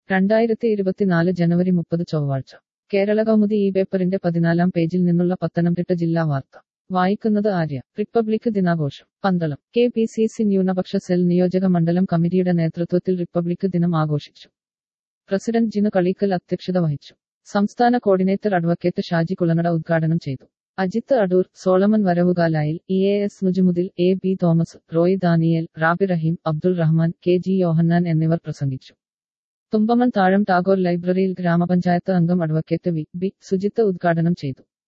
രണ്ടായിരത്തി ഇരുപത്തിനാല് ജനുവരി മുപ്പത് ചൊവ്വാഴ്ച കേരള കൗമുദി ഈ പേപ്പറിന്റെ പതിനാലാം പേജിൽ നിന്നുള്ള പത്തനംതിട്ട ജില്ലാ വാർത്ത വായിക്കുന്നത് ആര്യ റിപ്പബ്ലിക് ദിനാഘോഷം Pandalam K P C C ന്യൂനപക്ഷ സെൽ നിയോജക മണ്ഡലം കമ്മിറ്റിയുടെ നേതൃത്വത്തിൽ റിപ്പബ്ലിക് ദിനം ആഘോഷിച്ചു പ്രസിഡന്റ് ജിനു കളീക്കൽ അധ്യക്ഷത വഹിച്ചു സംസ്ഥാന കോർഡിനേറ്റർ അഡ്വക്കേറ്റ് ഷാജി കുളനട ഉദ്ഘാടനം ചെയ്തു അജിത്ത് അടൂർ സോളമൻ വരവുകാലായിൽ ഇ എ എസ് നുജുമുദിൽ A B Thomas Roy Daniel Rabi Rahim Abdul Rahman K G Yohannan എന്നിവർ പ്രസംഗിച്ചു തുമ്പമൺ താഴം ടാഗോർ ലൈബ്രറിയിൽ ഗ്രാമപഞ്ചായത്ത് അംഗം അഡ്വക്കേറ്റ് വി ബി സുജിത്ത് ഉദ്ഘാടനം ചെയ്തു